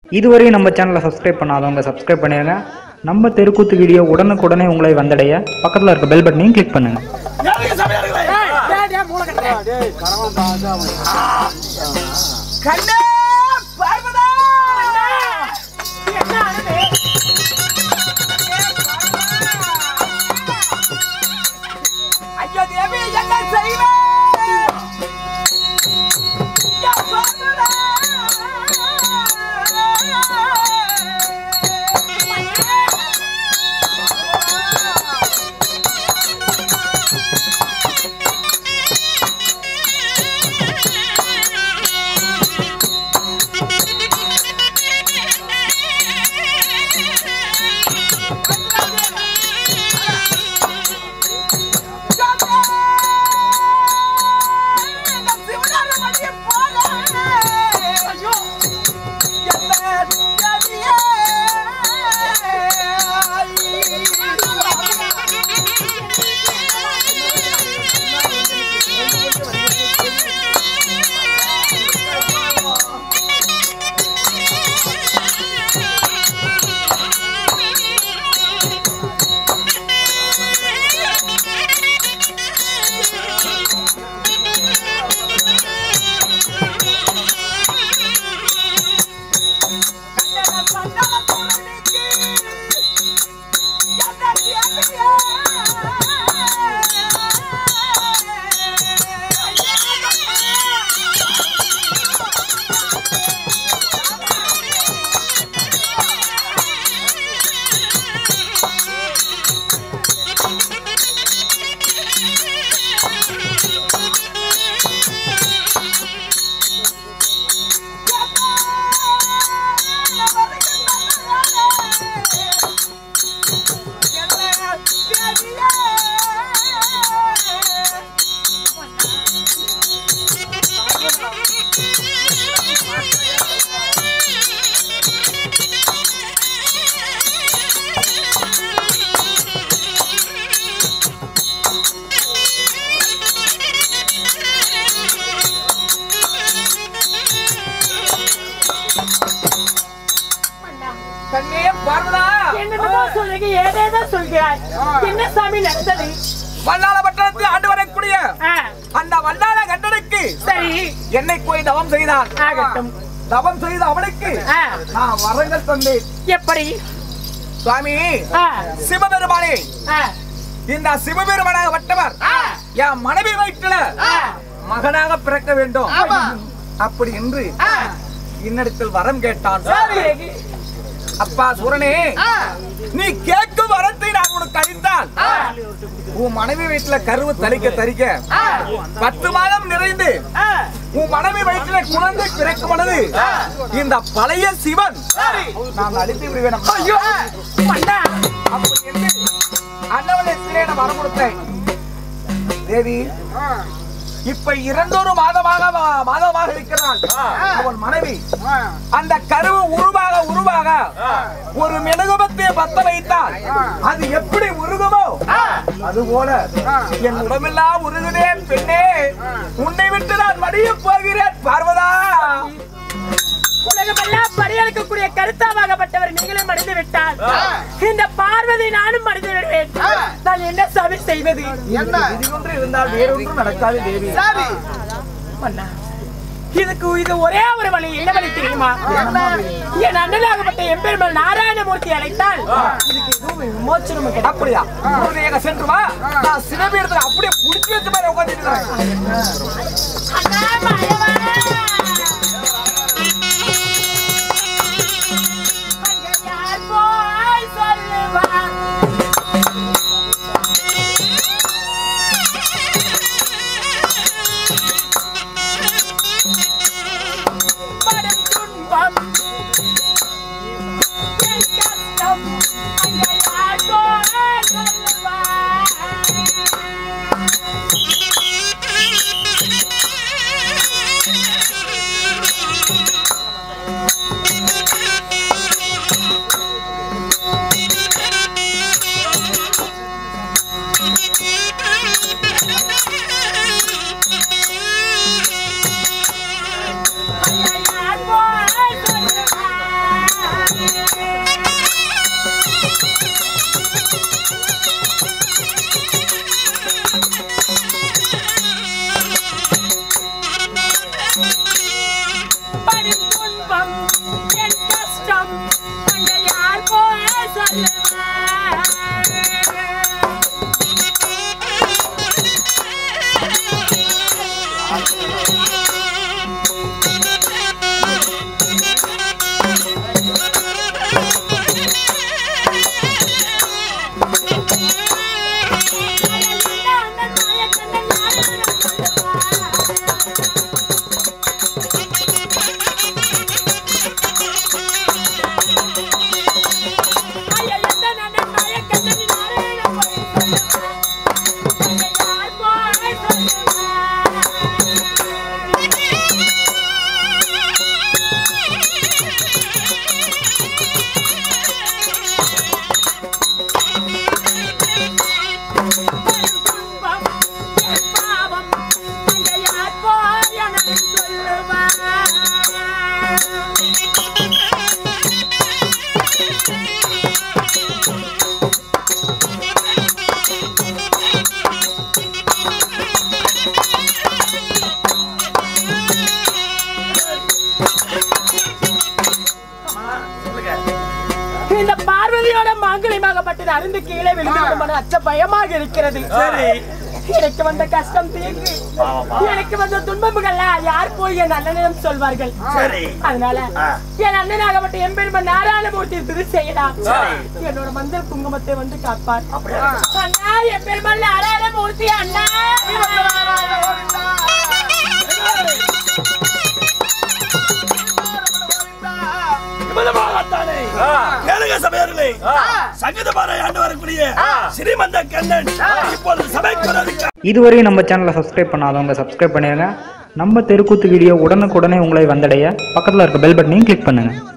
இதுவரை நம்ம சேனலை சப்ஸ்கிரைப் பண்ணாதவங்க சப்ஸ்கிரைப் பண்ணிடுங்க நம்ம தெருக்கூத்து வீடியோ உடனுக்குடனே உங்களை வந்தடைய பக்கத்தில் இருக்க பெல் பட்டனையும் கிளிக் பண்ணுங்க கண்ணே பார்வதா ஐயோ தேவி என்ன செய்வேன் ஐயா, பார்வதா. கண்ணே பார்வதா என்னென்னமோ சொல்றீங்க ஏதேதோ சொல்கிறாய் என்ன சாமி நடந்தது வல்லாள பட்டணத்தில் ஆண்டு வரக்கூடிய ஆ, அந்த வல்லாள கண்டனுக்கு சரி என்னை போய் தவம் செய்தான் ஆகட்டும் தவம் செய்த அவனுக்கு ஆ, நான் வரங்கள் தந்தேன் எப்படி சுவாமி ஆ, சிவபெருமானே ஆ, இந்த சிவபெருமானாக வட்டவர் ஆ, என் மனைவி வயிற்றுல ஆ, மகனாக பிறக்க வேண்டும் ஆமா. அப்படி என்று ஆ, இன்னிடத்தில் வரம் கேட்டான் சரி. அப்பா சூரனே ஆ, நீ கேட்கும் வரத்தை நான் உனக்கு அளித்தால் ஆ, உன் மனைவி வயிற்றுல கருவு தரிக்க தரிக்க ஆ, பத்து மாதம் நிறைந்து ஆ, உன் மனைவி வயிற்றுல குழந்தை பிறக்கும் பொழுது இந்த பழைய சிவன் நான் அழித்து விடுவேன் அப்பா. ஐயோ, மன்னா, அப்படி என்று அன்னவனத்திலே நான் வரம் கொடுத்தேன் தேவி இப்ப இரண்டொரு மாதமாக வா- மாதமாக இருக்கிறான் அவன் மனைவி அந்த கருவு உருவாக உருவாக ஒரு மெழுகுபத்தை பத்த வைத்தால் அது எப்படி உருகுமோ அது போல என் உடம்பெல்லாம் உருகுதேன் பெண்ணே உன்னை விட்டு நான் மடிய போகிறேன் பார்வதா உலகமெல்லாம் பரிகரிக்கக்கூடிய கருத்தாவாகப்பட்டவர் நீங்களும் மடிந்து விட்டால் இந்த பார்வதி நானும் மடிந்து விடுவேன் நான் என்ன சாமி செய்வது விதி ஒன்று இருந்தால் வேறொன்றும் நடக்காது தேவி மன்னா இதுக்கு இது ஒரே ஒரு வழி என்ன வழி தெரியுமா என் அண்ணனாகப்பட்ட எம்பெருமாள் நாராயணமூர்த்தி அழைத்தால் இதுக்கு எதுவும் விமோச்சனம் கிடைக்கும் அப்படியா உடனே சென்று வா நான் சிவபீடத்துல அப்படியே புடிச்சு வச்ச மாதிரி உட்காந்துட்டு அண்ணா, மாயவா! அங்கே யார் போய் சொல்லுவார்? படும் துன்பம் என் கஷ்டம் அங்கே யார் போய் சொல்லுவார்? அங்கே யார் போய் சொல்லுவார்? பாவம் அங்கே யார் போய் சொல்லுவார் பாவம் அங்கே யார் போய் எனக்கு சொல்லுவார் இந்த பார்வதியோட மாங்கலியமாகப்பட்டது அருந்து கீழே விழுந்து விடுமான அச்ச பயமாக இருக்கிறது எனக்கு வந்த கஷ்டம் தீர்ந்து எனக்கு வந்த துன்பங்கள் யார் போய் என் அண்ணனிடம் சொல்வார்கள் அதனால என் அண்ணனாகப்பட்ட எம்பெருமன் நாராயணமூர்த்தி திரு செய்யலாம் என்னோட மஞ்சள் குங்குமத்தை வந்து காப்பார் அண்ணா எம்பெருமன் நாராயணமூர்த்தி அண்ணா விதமாகத்தானே கேளுங்க சபையர்களே சங்கீதபாறை ஆண்டு வரக்கூடிய ஸ்ரீமந்த கண்ணன் இப்பொழுது சபைக்கு வருவதற்கு இதுவரையும் நம்ம சேனலை சப்ஸ்கிரைப் பண்ணாதவங்க சப்ஸ்கிரைப் பண்ணிடுங்க நம்ம தெருக்கூத்து வீடியோ உடனுக்குடனே உங்களை வந்தடைய பக்கத்தில் இருக்க பெல் பட்டனையும் கிளிக் பண்ணுங்கள்